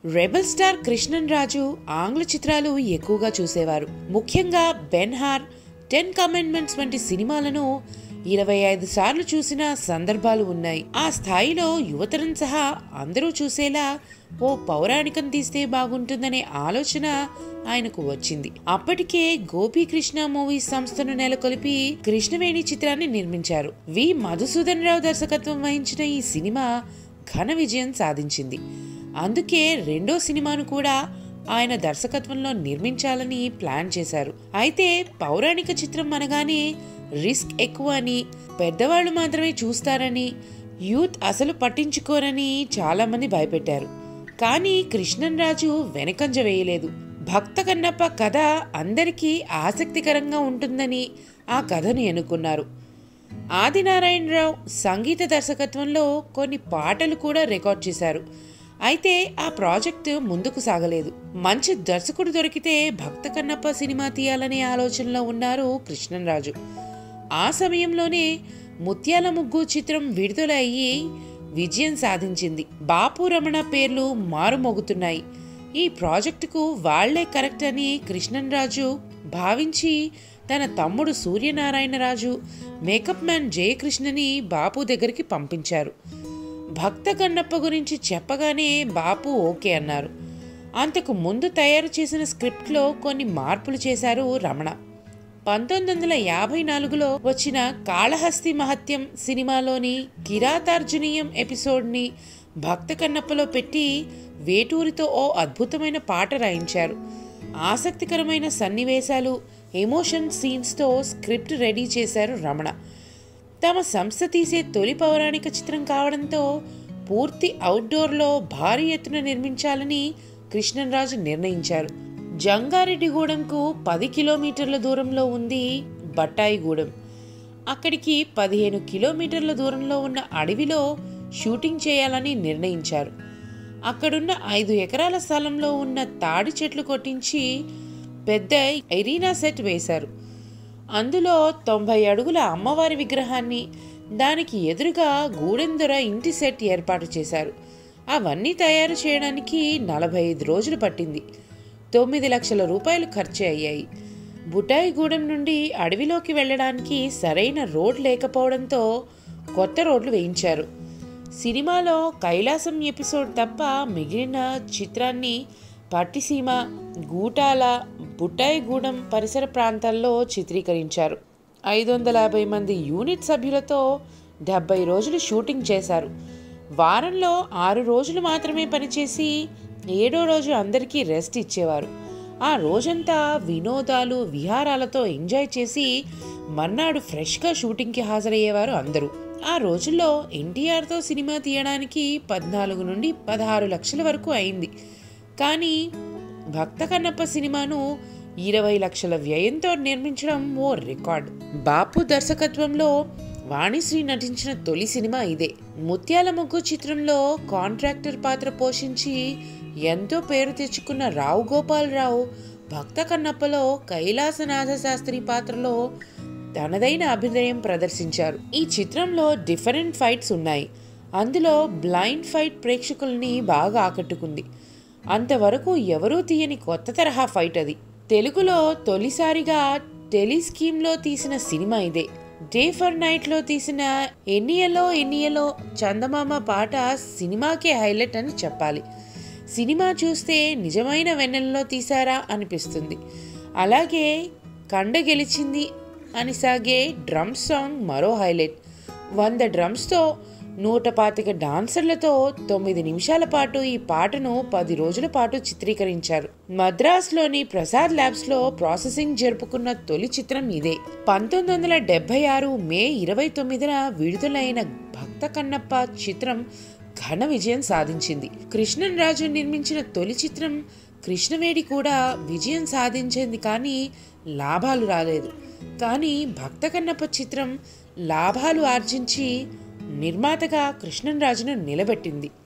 rebel star Krishnan రాజు ఆంగ్ల చిత్రాలు ఎక్కువగా చూసేవారు ముఖ్యంగా బెన్హార్ టెన్ కమెంట్మెంట్స్ వంటి సినిమాలను ఇరవై ఐదు సార్లు చూసిన సందర్భాలు ఉన్నాయి ఆ స్థాయిలో యువతరం సహా అందరూ చూసేలా ఓ పౌరాణికం తీస్తే బాగుంటుందనే ఆలోచన ఆయనకు వచ్చింది అప్పటికే గోపీకృష్ణ మూవీస్ సంస్థను నెలకొల్పి కృష్ణవేణి చిత్రాన్ని నిర్మించారు వి మధుసూదన్ రావు దర్శకత్వం వహించిన ఈ సినిమా ఘన విజయం సాధించింది అందుకే రెండో సినిమాను కూడా ఆయన దర్శకత్వంలో నిర్మించాలని ప్లాన్ చేశారు అయితే పౌరాణిక చిత్రం అనగానే రిస్క్ ఎక్కువ అని పెద్దవాళ్ళు మాత్రమే చూస్తారని యూత్ అసలు పట్టించుకోరని చాలా మంది భయపెట్టారు కానీ కృష్ణన్ రాజు వెనకంజ వేయలేదు భక్త కన్నప్ప కథ అందరికీ ఆసక్తికరంగా ఉంటుందని ఆ కథను ఎన్నుకున్నారు ఆదినారాయణరావు సంగీత దర్శకత్వంలో కొన్ని పాటలు కూడా రికార్డ్ చేశారు అయితే ఆ ప్రాజెక్టు ముందుకు సాగలేదు మంచి దర్శకుడు దొరికితే భక్త కన్నప్ప సినిమా తీయాలనే ఆలోచనలో ఉన్నారు కృష్ణన్రాజు ఆ సమయంలోనే ముత్యాల ముగ్గు చిత్రం విడుదల అయ్యి విజయం సాధించింది బాపు రమణ పేర్లు మారుమోగుతున్నాయి ఈ ప్రాజెక్టుకు వాళ్లే కరెక్ట్ అని కృష్ణన్రాజు భావించి తన తమ్ముడు సూర్యనారాయణరాజు మేకప్ మ్యాన్ జయకృష్ణని బాపు దగ్గరికి పంపించారు భక్త కన్నప్ప గురించి చెప్పగానే బాపు ఓకే అన్నారు అంతకు ముందు తయారు చేసిన స్క్రిప్ట్లో కొన్ని మార్పులు చేశారు రమణ పంతొమ్మిది వందల యాభై నాలుగులో వచ్చిన కాళహస్తి మహత్యం సినిమాలోని కిరాతార్జునీయం ఎపిసోడ్ని భక్త కన్నప్పలో పెట్టి వేటూరితో ఓ అద్భుతమైన పాట రాయించారు ఆసక్తికరమైన సన్నివేశాలు ఎమోషన్ సీన్స్తో స్క్రిప్ట్ రెడీ చేశారు రమణ తమ సంస్థ తీసే తొలి పౌరాణిక చిత్రం కావడంతో పూర్తి అవుట్డోర్లో భారీ ఎత్తున నిర్మించాలని కృష్ణరాజు నిర్ణయించారు జంగారెడ్డిగూడెంకు పది కిలోమీటర్ల దూరంలో ఉంది బట్టాయిగూడెం అక్కడికి పదిహేను కిలోమీటర్ల దూరంలో ఉన్న అడవిలో షూటింగ్ చేయాలని నిర్ణయించారు అక్కడున్న ఐదు ఎకరాల స్థలంలో ఉన్న తాడి చెట్లు కొట్టించి పెద్ద ఎరీనా సెట్ వేశారు అందులో తొంభై అడుగుల అమ్మవారి విగ్రహాన్ని దానికి ఎదురుగా గూడెందొర ఇంటి సెట్ ఏర్పాటు చేశారు అవన్నీ తయారు చేయడానికి నలభై ఐదు రోజులు పట్టింది తొమ్మిది లక్షల రూపాయలు ఖర్చు అయ్యాయి బుటాయిగూడెం నుండి అడవిలోకి వెళ్ళడానికి సరైన రోడ్ లేకపోవడంతో కొత్త రోడ్లు వేయించారు సినిమాలో కైలాసం ఎపిసోడ్ తప్ప మిగిలిన చిత్రాన్ని పట్టిసీమ గూటాల బుట్టాయిగూడెం పరిసర ప్రాంతాల్లో చిత్రీకరించారు ఐదు వందల యాభై మంది యూనిట్ సభ్యులతో డెబ్బై రోజులు షూటింగ్ చేశారు వారంలో ఆరు రోజులు మాత్రమే పనిచేసి ఏడో రోజు అందరికీ రెస్ట్ ఇచ్చేవారు ఆ రోజంతా వినోదాలు విహారాలతో ఎంజాయ్ చేసి మర్నాడు ఫ్రెష్గా షూటింగ్కి హాజరయ్యేవారు అందరూ ఆ రోజుల్లో ఎన్టీఆర్తో సినిమా తీయడానికి పద్నాలుగు నుండి పదహారు లక్షల వరకు అయింది కానీ భక్త కన్నప్ప సినిమాను ఇరవై లక్షల వ్యయంతో నిర్మించడం ఓ రికార్డ్ బాపు దర్శకత్వంలో వాణిశ్రీ నటించిన తొలి సినిమా ఇదే ముత్యాల ముగ్గు చిత్రంలో కాంట్రాక్టర్ పాత్ర పోషించి ఎంతో పేరు తెచ్చుకున్న రావు గోపాలరావు భక్త కన్నప్పలో కైలాసనాథ శాస్త్రి పాత్రలో తనదైన అభినయం ప్రదర్శించారు ఈ చిత్రంలో డిఫరెంట్ ఫైట్స్ ఉన్నాయి అందులో బ్లైండ్ ఫైట్ ప్రేక్షకుల్ని బాగా ఆకట్టుకుంది అంతవరకు ఎవరూ తీయని కొత్త తరహా ఫైట్ అది తెలుగులో తొలిసారిగా టెలిస్కీమ్లో తీసిన సినిమా ఇదే డే ఫర్ నైట్లో తీసిన ఎన్నియలో ఎన్నియలో చందమామ పాట సినిమాకే హైలైట్ అని చెప్పాలి సినిమా చూస్తే నిజమైన వెన్నెలలో తీసారా అనిపిస్తుంది అలాగే కండ గెలిచింది అని సాగే డ్రమ్ సాంగ్ మరో హైలైట్ వంద డ్రమ్స్తో నూట పాతిక డాన్సర్లతో తొమ్మిది నిమిషాల పాటు ఈ పాటను పది రోజుల పాటు చిత్రీకరించారు మద్రాస్లోని ప్రసాద్ ల్యాబ్స్లో ప్రాసెసింగ్ జరుపుకున్న తొలి చిత్రం ఇదే పంతొమ్మిది వందల డెబ్బై ఆరు మే ఇరవై తొమ్మిదిన విడుదలైన భక్త కన్నప్ప చిత్రం ఘన విజయం సాధించింది కృష్ణన్ రాజు నిర్మించిన తొలి చిత్రం కృష్ణవేడి కూడా విజయం సాధించింది కానీ లాభాలు రాలేదు కానీ భక్త కన్నప్ప చిత్రం లాభాలు ఆర్జించి నిర్మాతగా కృష్ణన్ రాజును నిలబెట్టింది